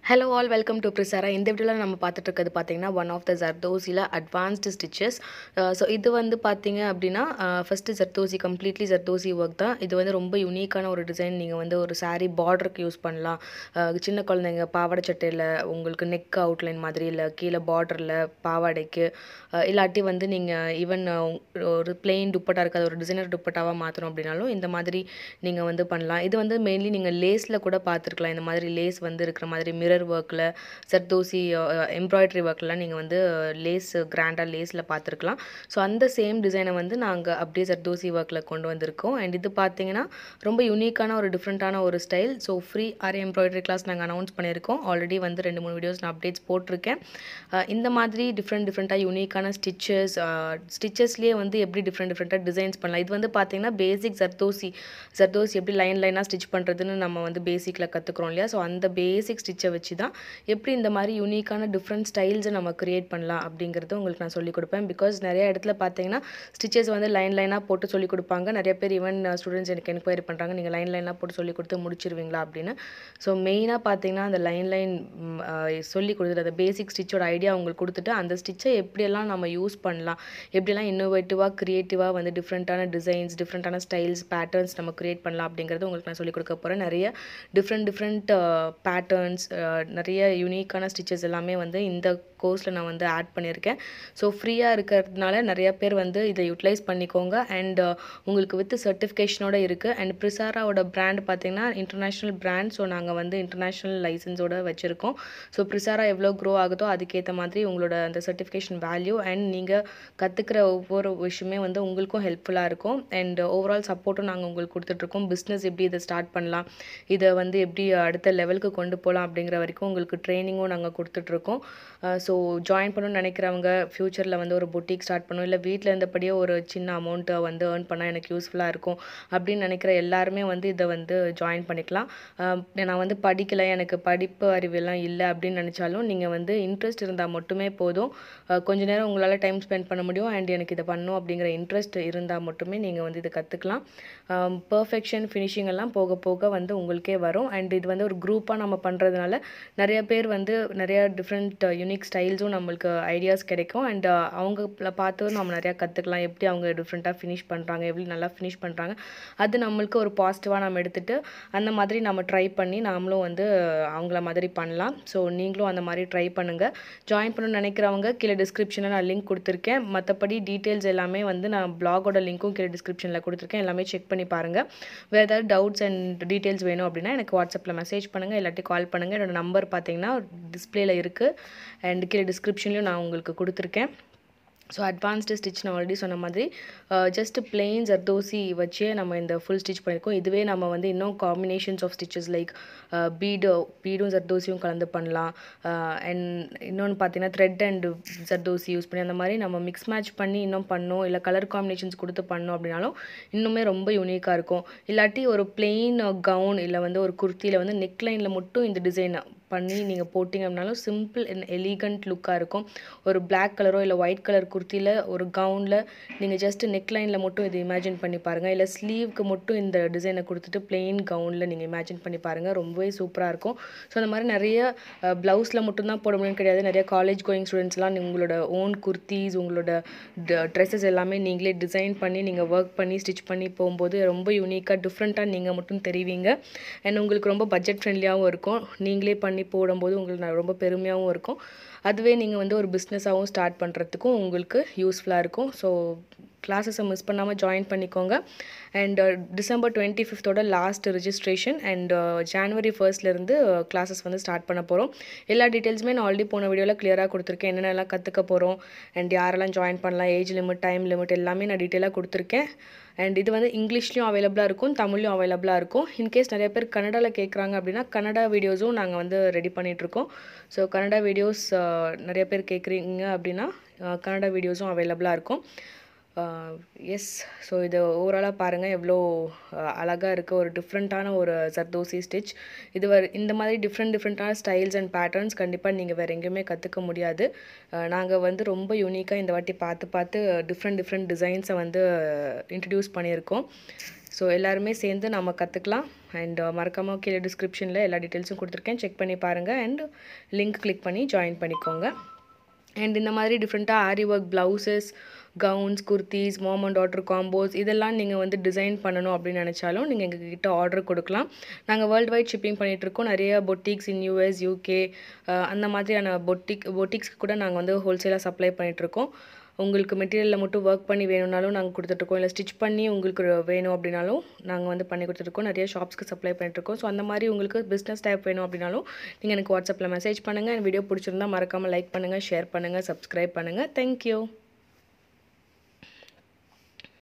hello all welcome to Prisara இந்த வீடியோவில் நம்ம பார்த்துட்டு இருக்கிறது பார்த்தீங்கன்னா ஒன் ஆஃப் த ஜர்தோசியில் அட்வான்ஸ்டு ஸ்டிச்சஸ் ஸோ இது வந்து பார்த்தீங்க அப்படின்னா first zardozi completely zardozi work தான் இது வந்து ரொம்ப யூனிக்கான ஒரு டிசைன் நீங்கள் வந்து ஒரு saree பார்டருக்கு யூஸ் பண்ணலாம் அஹ் சின்ன குழந்தைங்க பாவாடை சட்டையில் உங்களுக்கு நெக் அவுட்லைன் மாதிரி இல்லை கீழே பார்டரில் பாவாடைக்கு அஹ் இல்லாட்டி வந்து நீங்கள் ஈவன் ஒரு பிளெயின் துப்பட்டா இருக்காது ஒரு டிசைனர் துப்பட்டாவாக மாற்றணும் அப்படின்னாலும் இந்த மாதிரி நீங்கள் வந்து பண்ணலாம் இது வந்து மெயின்லி நீங்கள் லேஸில் கூட பார்த்துருக்கலாம் இந்த மாதிரி லேஸ் வந்து இருக்கிற மாதிரி மிரர் ஒர்க்கில் சர்தோசி எம்ப்ராய்டரி ஒர்க்லாம் நீங்கள் வந்து லேஸ் கிராண்டாக லேஸில் பார்த்துருக்கலாம் ஸோ அந்த சேம் டிசைனை வந்து நாங்கள் அப்படியே சர்தோசி ஒர்க்கில் கொண்டு வந்திருக்கோம் அண்ட் இது பார்த்தீங்கன்னா ரொம்ப யூனிக்கான ஒரு டிஃப்ரெண்ட்டான ஒரு style so free aari embroidery class நாங்கள் அனௌன்ஸ் பண்ணியிருக்கோம் ஆல்ரெடி வந்து ரெண்டு மூணு வீடியோஸ் நான் அப்டேட்ஸ் போட்டிருக்கேன் அஹ் இந்த மாதிரி டிஃப்ரெண்ட் டிஃப்ரெண்ட்டாக யூனிக்கான ஸ்டிச்சஸ் ஸ்டிச்சஸ்லேயே வந்து எப்படி டிஃப்ரெண்ட் டிஃப்ரெண்ட்டாக டிசைன்ஸ் பண்ணலாம் இது வந்து பார்த்தீங்கன்னா பேசிக் ஜர்தோசி ஜர்தோசி எப்படி லைன் லைனாக ஸ்டிச் பண்ணுறதுன்னு நம்ம வந்து பேசிக்கில் கற்றுக்குறோம் இல்லையா ஸோ அந்த பேசிக் ஸ்டிச்சை வச்சு தான் எப்படி இந்த மாதிரி யூனிக்கான டிஃப்ரெண்ட் ஸ்டைல்ஸை நம்ம க்ரியேட் பண்ணலாம் அப்படிங்கிறது உங்களுக்கு நான் சொல்லிக் கொடுப்பேன் பிகாஸ் நிறைய இடத்துல பார்த்தீங்கன்னா ஸ்டிச்சஸ் வந்து லைன் லைனாக போட்டு சொல்லிக் கொடுப்பாங்க நிறைய பேர் ஈவன் ஸ்டூடெண்ட்ஸ் எனக்கு என்கொயரி பண்ணுறாங்க நீங்கள் லைன் லைனாக போட்டு சொல்லி கொடுத்து முடிச்சிருவீங்களா அப்படின்னு ஸோ மெயினாக பார்த்தீங்கன்னா அந்த லைன் லைன் சொல்லி கொடுத்துட்டு அந்த பேசிக் ஸ்டிச்சோட ஐடியா உங்களுக்கு கொடுத்துட்டு அந்த ஸ்டிச்சை எப்படியெல்லாம் நம்ம யூஸ் பண்ணலாம் எப்படியெல்லாம் இன்னோவேட்டிவாக க்ரியேட்டிவாக வந்து டிஃப்ரெண்ட்டான டிசைன்ஸ் டிஃப்ரெண்ட்டான ஸ்டைல்ஸ் பேட்டர்ன்ஸ் நம்ம க்ரியேட் பண்ணலாம் அப்படிங்கிறது உங்களுக்கு நான் சொல்லிக் கொடுக்க போகிறேன் நிறைய டிஃப்ரெண்ட் டிஃப்ரெண்ட் பேட்டர்ன்ஸ் நிறைய யூனிக்கான ஸ்டிச்சஸ் எல்லாமே வந்து இந்த கோர்ஸில் நான் வந்து ஆட் பண்ணியிருக்கேன் ஸோ ஃப்ரீயாக இருக்கிறதுனால நிறைய பேர் வந்து இதை யூட்டிலைஸ் பண்ணிக்கோங்க அண்ட் உங்களுக்கு வித் சர்டிஃபிகேஷனோட இருக்குது அண்ட் ப்ரிசாராவோட பிராண்ட் பார்த்தீங்கன்னா இன்டர்நேஷ்னல் பிராண்ட் ஸோ நாங்கள் வந்து இன்டர்நேஷ்னல் லைசன்ஸோட வச்சுருக்கோம் ஸோ ப்ரிசாரா எவ்வளோ க்ரோ ஆகுதோ அதுக்கேற்ற மாதிரி உங்களோட அந்த சர்டிஃபிகேஷன் வேல்யூ அண்ட் நீங்கள் கற்றுக்கிற ஒவ்வொரு விஷயமே வந்து உங்களுக்கும் ஹெல்ப்ஃபுல்லாக இருக்கும் அண்ட் ஓவரால் சப்போர்ட்டும் நாங்கள் உங்களுக்கு கொடுத்துட்ருக்கோம் பிஸ்னஸ் எப்படி இதை ஸ்டார்ட் பண்ணலாம் இதை வந்து எப்படி அடுத்த லெவலுக்கு கொண்டு போகலாம் அப்படிங்கிற வரைக்கும் உங்களுக்கு ட்ரைனிங்கும் நாங்கள் கொடுத்துட்ருக்கோம் ஸோ ஜாயின் பண்ணணும்னு நினைக்கிறவங்க ஃப்யூச்சரில் வந்து ஒரு பொட்டிக் ஸ்டார்ட் பண்ணணும் இல்லை வீட்டில் இருந்தபடியே ஒரு சின்ன அமௌண்ட்டை வந்து ஏர்ன் பண்ணால் எனக்கு யூஸ்ஃபுல்லாக இருக்கும் அப்படின்னு நினைக்கிற எல்லாருமே வந்து இதை வந்து ஜாயின் பண்ணிக்கலாம் அஹ் நான் வந்து படிக்கலை எனக்கு படிப்பு அறிவெல்லாம் இல்லை அப்படின்னு நினச்சாலும் நீங்கள் வந்து இன்ட்ரெஸ்ட் இருந்தால் மட்டுமே போதும் அஹ் கொஞ்ச நேரம் உங்களால் டைம் ஸ்பெண்ட் பண்ண முடியும் அண்ட் எனக்கு இதை பண்ணணும் அப்படிங்கிற இன்ட்ரெஸ்ட் இருந்தால் மட்டுமே நீங்கள் வந்து இதை கற்றுக்கலாம் பர்ஃபெக்ஷன் ஃபினிஷிங் எல்லாம் போக போக வந்து உங்களுக்கே வரும் அண்ட் இது வந்து ஒரு குரூப்பாக நம்ம பண்ணுறதுனால நிறைய பேர் வந்து நிறைய டிஃப்ரெண்ட் யூனிக் ஸ்டைல்ஸும் நம்மளுக்கு ஐடியாஸ் கிடைக்கும் அண்ட் அவங்கள பார்த்து நம்ம நிறையா கற்றுக்கலாம் எப்படி அவங்க டிஃப்ரெண்ட்டாக ஃபினிஷ் பண்ணுறாங்க எப்படி நல்லா ஃபினிஷ் பண்ணுறாங்க அது நம்மளுக்கு ஒரு பாசிட்டிவாக நம்ம எடுத்துகிட்டு அந்த மாதிரி நம்ம ட்ரை பண்ணி நாமளும் வந்து அவங்கள மாதிரி பண்ணலாம் ஸோ நீங்களும் அந்த மாதிரி ட்ரை பண்ணுங்கள் ஜாயின் பண்ணணும்னு நினைக்கிறவங்க கீழே டிஸ்கிரிப்ஷனில் நான் லிங்க் கொடுத்துருக்கேன் மற்றபடி டீட்டெயில்ஸ் எல்லாமே வந்து நான் பிளாகோட லிங்க்கும் கீழே டிஸ்கிரிப்ஷனில் கொடுத்துருக்கேன் எல்லாமே செக் பண்ணி பாருங்கள் வேறு ஏதாவது டவுட்ஸ் அண்ட் டீட்டெயில்ஸ் வேணும் அப்படின்னா எனக்கு வாட்ஸ்அப்பில் மெசேஜ் பண்ணுங்கள் இல்லாட்டி கால் பண்ணுங்கள் என்னோட நம்பர் பார்த்தீங்கன்னா டிஸ்பிளேல இருக்குது அண்ட் கீழே டிஸ்கிரிப்ஷன்லையும் நான் உங்களுக்கு கொடுத்துருக்கேன் ஸோ அட்வான்ஸ்டு ஸ்டிச் நான் ஆல்ரெடி சொன்ன மாதிரி ஜஸ்ட் பிளெயின் ஜர்தோசி வச்சே நம்ம இந்த ஃபுல் ஸ்டிச் பண்ணியிருக்கோம் இதுவே நம்ம வந்து இன்னும் combinations of stitches like bead பீடும் ஜர்தோசியும் கலந்து பண்ணலாம் அண்ட் இன்னொன்று பார்த்தீங்கன்னா த்ரெட் அண்ட் ஜர்தோசி யூஸ் பண்ணி அந்த மாதிரி நம்ம மிக்ஸ் மேட்ச் பண்ணி இன்னும் பண்ணோம் இல்லை கலர் காம்பினேஷன்ஸ் கொடுத்து பண்ணோம் அப்படின்னாலும் இன்னுமே ரொம்ப யூனிக்காக இருக்கும் இல்லாட்டி ஒரு பிளெயின் கவுன் இல்லை வந்து ஒரு குர்த்தியில் வந்து நெக் லைனில் மட்டும் இந்த டிசைனை பண்ணி நீங்கள் போட்டிங்க அப்படின்னாலும் சிம்பிள் அண்ட் எலிகண்ட் லுக்காக இருக்கும் ஒரு பிளாக் கலரோ இல்லை ஒயிட் கலர் குர்த்தியில் ஒரு கவுனில் நீங்கள் ஜஸ்ட் நெக் லைனில் மட்டும் இது இமேஜின் பண்ணி பாருங்கள் இல்லை ஸ்லீவ்க்கு மட்டும் இந்த டிசைனை கொடுத்துட்டு பிளெயின் கவுனில் நீங்கள் இமேஜின் பண்ணி பாருங்கள் ரொம்பவே சூப்பராக இருக்கும் ஸோ அந்த மாதிரி நிறைய ப்ளவுஸில் மட்டும்தான் போட முடியும் கிடையாது நிறைய காலேஜ் கோயிங் ஸ்டூடெண்ட்ஸ்லாம் உங்களோட ஓன் குர்த்திஸ் உங்களோட ட்ரெஸ்ஸஸ் எல்லாமே நீங்களே டிசைன் பண்ணி நீங்கள் ஒர்க் பண்ணி ஸ்டிச் பண்ணி போகும்போது ரொம்ப யூனிக்காக டிஃப்ரெண்ட்டாக நீங்கள் மட்டும் தெரிவிங்க அண்ட் உங்களுக்கு ரொம்ப பட்ஜெட் ஃப்ரெண்ட்லியாகவும் இருக்கும் நீங்களே பண்ணி போடும்போது உங்களுக்கு நான் ரொம்ப பெருமையாகவும் இருக்கும் அதுவே நீங்கள் வந்து ஒரு பிஸ்னஸாகவும் ஸ்டார்ட் பண்ணுறதுக்கும் உங்களுக்கு யூஸ்ஃபுல்லாக இருக்கும் ஸோ கிளாஸஸை மிஸ் பண்ணாமல் ஜாயின் பண்ணிக்கோங்க அண்ட் டிசம்பர் டுவெண்ட்டி ஃபிஃப்த்தோட லாஸ்ட் ரிஜிஸ்ட்ரேஷன் அண்ட் ஜான்வரி ஃபர்ஸ்ட்லேருந்து கிளாஸஸ் வந்து ஸ்டார்ட் பண்ண போகிறோம் எல்லா டீட்டெயில்ஸுமே நான் ஆல்ரெடி போன வீடியோவில் கிளியராக கொடுத்துருக்கேன் என்னென்னலாம் கற்றுக்க போகிறோம் அண்ட் யாரெல்லாம் ஜாயின் பண்ணலாம் ஏஜ் லிமிட் டைம் லிமிட் எல்லாமே நான் டீட்டெயிலாக கொடுத்துருக்கேன் அண்ட் இது வந்து இங்கிலீஷ்லையும் அவைலபிளாக இருக்கும் தமிழ்லையும் அவைலபிளாக இருக்கும் இன்கேஸ் நிறைய பேர் கன்னடாவில் கேட்குறாங்க அப்படின்னா கன்னடா வீடியோஸும் நாங்கள் வந்து ரெடி பண்ணிகிட்ருக்கோம் ஸோ கன்னடா வீடியோஸ் நிறைய பேர் கேட்குறீங்க அப்படின்னா கன்னடா வீடியோஸும் அவைலபிளாக இருக்கும் எஸ் ஸோ இது ஓவராலாக பாருங்கள் எவ்வளோ அழகாக இருக்குது ஒரு டிஃப்ரெண்ட்டான ஒரு ஜர்தோசி ஸ்டிச் இது வர இந்த மாதிரி டிஃப்ரெண்ட் டிஃப்ரெண்ட்டான ஸ்டைல்ஸ் அண்ட் பேட்டர்ன்ஸ் கண்டிப்பாக நீங்கள் வேறு எங்கேயுமே கற்றுக்க முடியாது நாங்கள் வந்து ரொம்ப யூனிக்காக இந்த வாட்டி பார்த்து பார்த்து டிஃப்ரெண்ட் டிஃப்ரெண்ட் டிசைன்ஸை வந்து இன்ட்ரடியூஸ் பண்ணியிருக்கோம் ஸோ எல்லாருமே சேர்ந்து நம்ம கற்றுக்கலாம் அண்ட் மறக்காமல் கீழே டிஸ்கிரிப்ஷனில் எல்லா டீட்டெயில்ஸும் கொடுத்துருக்கேன் செக் பண்ணி பாருங்கள் அண்ட் லிங்க் கிளிக் பண்ணி ஜாயின் பண்ணிக்கோங்க அண்ட் இந்த மாதிரி டிஃப்ரெண்ட்டாக aari work blouses gowns kurtis mom and daughter combos இதெல்லாம் நீங்கள் வந்து டிசைன் பண்ணணும் அப்படின்னு நினச்சாலும் நீங்கள் எங்ககிட்ட ஆர்டர் கொடுக்கலாம் நாங்கள் வேர்ல்டு வைட் ஷிப்பிங் பண்ணிகிட்ருக்கோம் நிறைய பொட்டிக்ஸ் இன் யூஎஸ் யூகே அந்த மாதிரியான பொட்டிக் பொட்டிக்ஸ்க்கு கூட நாங்கள் வந்து ஹோல்சேலாக சப்ளை பண்ணிகிட்ருக்கோம் உங்களுக்கு மெட்டீரியலில் மட்டும் ஒர்க் பண்ணி வேணும்னாலும் நாங்கள் கொடுத்துட்ருக்கோம் இல்லை ஸ்டிச் பண்ணி உங்களுக்கு வேணும் அப்படின்னாலும் நாங்கள் வந்து பண்ணி கொடுத்துட்ருக்கோம் நிறைய ஷாப்ஸ்க்கு சப்ளை பண்ணிட்டுருக்கோம் ஸோ அந்த மாதிரி உங்களுக்கு பிஸ்னஸ் டைப் வேணும் அப்படின்னாலும் நீங்கள் எனக்கு வாட்ஸ்அப்பில் மெசேஜ் பண்ணுங்கள் வீடியோ பிடிச்சிருந்தா மறக்காமல் லைக் பண்ணுங்கள் ஷேர் பண்ணுங்கள் சப்ஸ்கிரைப் பண்ணுங்கள் தேங்க்யூ